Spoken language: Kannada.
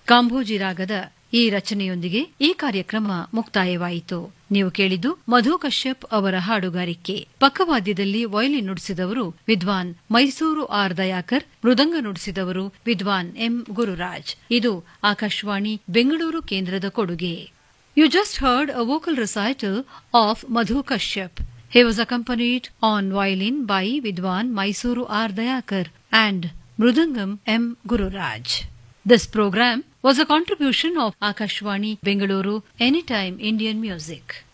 ಕಾಂಭೋಜಿ ರಾಗದ ಈ ರಚನೆಯೊಂದಿಗೆ ಈ ಕಾರ್ಯಕ್ರಮ ಮುಕ್ತಾಯವಾಯಿತು ನೀವು ಕೇಳಿದ್ದು ಮಧು ಕಶ್ಯಪ್ ಅವರ ಹಾಡುಗಾರಿಕೆ ಪಕ್ಕವಾದ್ಯದಲ್ಲಿ ವಯಲಿನ್ ನುಡಿಸಿದವರು ವಿದ್ವಾನ್ ಮೈಸೂರು ಆರ್ ದಯಾಕರ್ ಮೃದಂಗ ನುಡಿಸಿದವರು ವಿದ್ವಾನ್ ಎಂ ಗುರುರಾಜ್ ಇದು ಆಕಾಶವಾಣಿ ಬೆಂಗಳೂರು ಕೇಂದ್ರದ ಕೊಡುಗೆ you just heard a vocal recital of Madhu Kashyap He was accompanied on violin by Vidwan Mysuru R. Dayakar and Mrudangam M. Gururaj. This program was a contribution of Akashwani Bengaluru Anytime Indian Music.